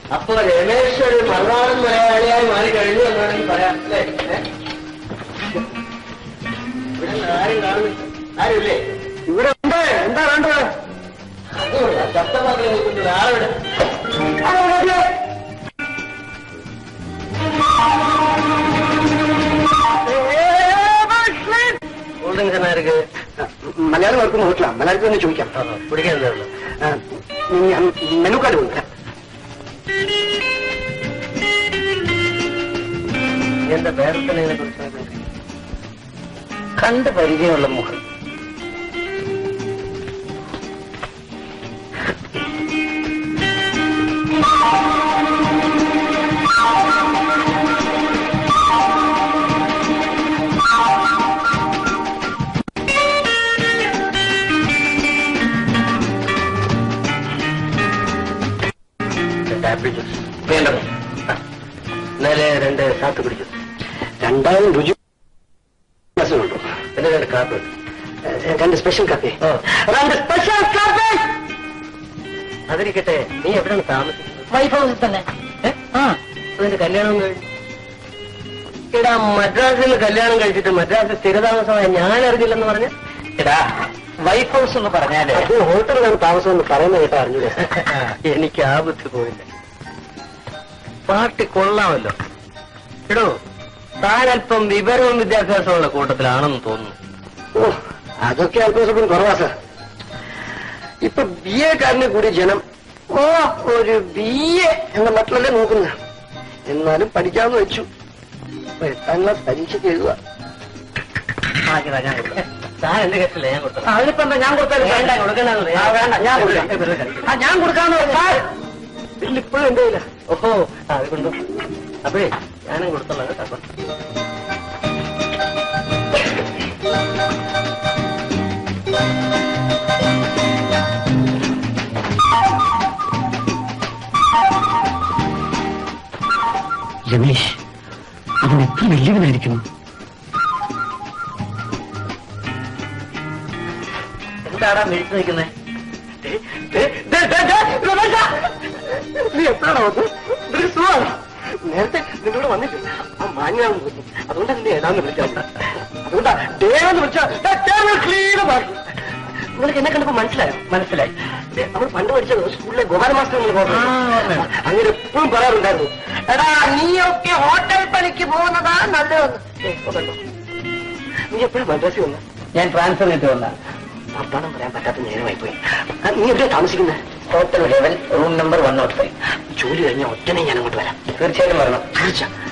അപ്പൊ രമേശ് ഒരു മറുനാടൻ മലയാളിയായി മാറി കഴിഞ്ഞു എന്ന് വേണമെങ്കിൽ പറയാം അല്ലേ ഏ? ഇവിടെ ആരും കാണുന്നില്ല ആരുമില്ലേ ഇവിടെ ഉണ്ട് എന്താ വേണ്ടത് അതുകൊണ്ടാ ശബ്ദമാക്കി നിൽക്കുന്നത് ആളവിടെ കൂൾ ഡ്രിങ്ക്സ് എന്നാ ഇருக்கு മലയാളം വർക്കുന്ന ഹോട്ടലാ മലയാളത്തിൽ തന്നെ ചോദിക്കാം കുടിക്കാൻ എന്താ ഉള്ളത് മെനു കാർഡ് കൊടുക്കാം എന്താ പേരത്തിനെ കുറിച്ച് കണ്ട് പരിചയമുള്ള മുഖം ആപ്പിൾ ജ്യൂസ് വേണ്ടത് എന്നാലേ രണ്ട് സാത്ത് കുടിച്ചു രണ്ടായിരം രുചി വ്യത്യാസമുണ്ടോ പിന്നെ രണ്ട് കാപ്പി ഏ, രണ്ട് സ്പെഷ്യൽ കാപ്പി ഓ. രണ്ട് സ്പെഷ്യൽ കാപ്പി അതിരിക്കട്ടെ നീ എവിടെയാണ് താമസിക്കുന്നത് വൈഫ് ഹൗസിൽ തന്നെ ഏ? ആ അതിന്റെ കല്യാണം കഴിഞ്ഞു എടാ മദ്രാസിൽ കല്യാണം കഴിച്ചിട്ട് മദ്രാസിൽ സ്ഥിരതാമസമായ ഞാൻ അറിഞ്ഞില്ലെന്ന് പറഞ്ഞ എടാ വൈഫ് ഹൗസ് എന്ന് പറഞ്ഞാല് അത് ഹോട്ടലിലാണ് താമസം എന്ന് പറയുന്ന കേട്ടാ അറിഞ്ഞൂടെ എനിക്ക് ആ ബുദ്ധി പോയില്ല പാർട്ടി കൊള്ളാമല്ലോ എടോ താൻ അല്പം വിവരവും വിദ്യാഭ്യാസമുള്ള കൂട്ടത്തിലാണെന്ന് തോന്നുന്നു ഓ അതൊക്കെ അല്പം കുറവാ സാർ ഇപ്പൊ ബി എക്കാരനെ കൂടി ജനം ഓ ഒരു ബി എ എന്ന മട്ടിലല്ലേ നോക്കുന്നത് എന്നാലും പഠിക്കാമെന്ന് വെച്ചു ഇപ്പൊ എട്ടാം ക്ലാസ് പരീക്ഷയ്ക്ക് എഴുതുക ആക്കിയതാ, ഞാൻ കൊടുക്കാം. താൻ എന്റെ കേട്ടില്ല ഞാൻ കൊടുത്തു അതിനിപ്പോ എന്താ ഞാൻ കൊടുത്താലും വേണ്ട, കൊടുക്കണ്ടെന്ന് പറഞ്ഞു. ആ, വേണ്ട ഞാൻ കൊടുക്കാം ഏ, വെറുതെ കളിക്കും. ആ, ഞാൻ കൊടുക്കാന്ന് പറഞ്ഞു ഇപ്പോഴും എന്റെ കയ്യിലാ ഓഹോ അത് കൊണ്ടു അപ്പോഴേ ഞാനും കൊടുത്തുള്ള കേട്ടോ രമേശ് അവൻ എത്ര വലിയവനായിരിക്കുന്നു എന്താടാ മിഴിച്ചു നിൽക്കുന്നേ നീ എപ്പോഴാണ് വന്നത് ഇതൊരു സുഖമാണ് നേരത്തെ നിന്നോട് വന്നിട്ടില്ല ആ മാന്യാണെന്ന് വിളിച്ചു അതുകൊണ്ടാ നിന്റെ ഏതാന്ന് വിളിച്ചത് അതുകൊണ്ടാ ഡേന്ന് വിളിച്ചാൽ ക്ലീൻ ബാക്കി നിങ്ങൾക്ക് എന്നെ കണ്ടപ്പോ മനസ്സിലായോ മനസ്സിലായി ദേ, നമ്മൾ പണ്ട് പഠിച്ചത് സ്കൂളിലെ ഗോപാല മാസ്റ്റർ എന്ന് പറഞ്ഞ ആ, ഓർമ്മയുണ്ട്. അങ്ങനെ എപ്പോഴും പറയാറുണ്ടായിരുന്നു എടാ നീയൊക്കെ ഹോട്ടൽ പണിക്ക് പോകുന്നതാ നല്ലതെന്ന് ദേ, ഇപ്പൊ കണ്ടോ? നീ എപ്പോഴും മദ്രാസിൽ വന്ന ഞാൻ ട്രാൻസ്ഫർ ചെയ്തിട്ട് വന്ന വർത്താനം പറയാൻ പറ്റാത്ത നേരമായി പോയി ആ, നീ എവിടെയാ താമസിക്കുന്നത് hotel heaven room number one nought five ജോലി കഴിഞ്ഞാൽ ഒറ്റനെ ഞാൻ അങ്ങോട്ട് വരാം തീർച്ചയായും വരണം തീർച്ച